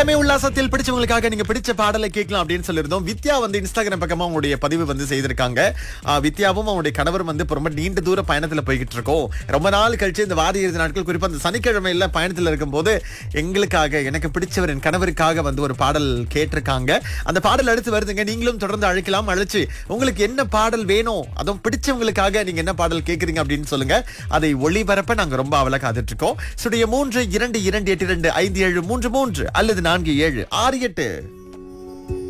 இளமை உல்லாசத்தில் பிடிச்சவங்களுக்காக நீங்க பிடிச்ச பாடலை கேட்கலாம் அப்படின்னு சொல்லியிருந்தோம் வித்யா வந்து இன்ஸ்டாகிராம் பக்கமா அவங்களுடைய பதிவு வந்து செய்திருக்காங்க ஆஹ் வித்யாவும் அவங்களுடைய கணவர் வந்து இப்ப ரொம்ப நீண்ட தூர பயணத்துல போய்கிட்டு இருக்கோம் ரொம்ப நாள் கழிச்சு இந்த வார இறுதி நாட்கள் குறிப்பா இந்த சனிக்கிழமையில பயணத்துல இருக்கும்போது எங்களுக்காக எனக்கு பிடிச்சவர் என் கணவருக்காக வந்து ஒரு பாடல் கேட்டிருக்காங்க அந்த பாடல் அடுத்து வருதுங்க நீங்களும் தொடர்ந்து அழைக்கலாம் அழைச்சு உங்களுக்கு என்ன பாடல் வேணும் அதுவும் பிடிச்சவங்களுக்காக நீங்க என்ன பாடல் கேக்குறீங்க அப்படின்னு சொல்லுங்க அதை ஒளிபரப்ப நாங்க ரொம்ப அவல காத்துட்டு இருக்கோம் சுடைய மூன்று இரண்டு இரண்டு எட்டு இரண்டு ஐந்து ஏழு மூன்று மூன்று அல்லது நான்கு ஏழு ஆறு எட்டு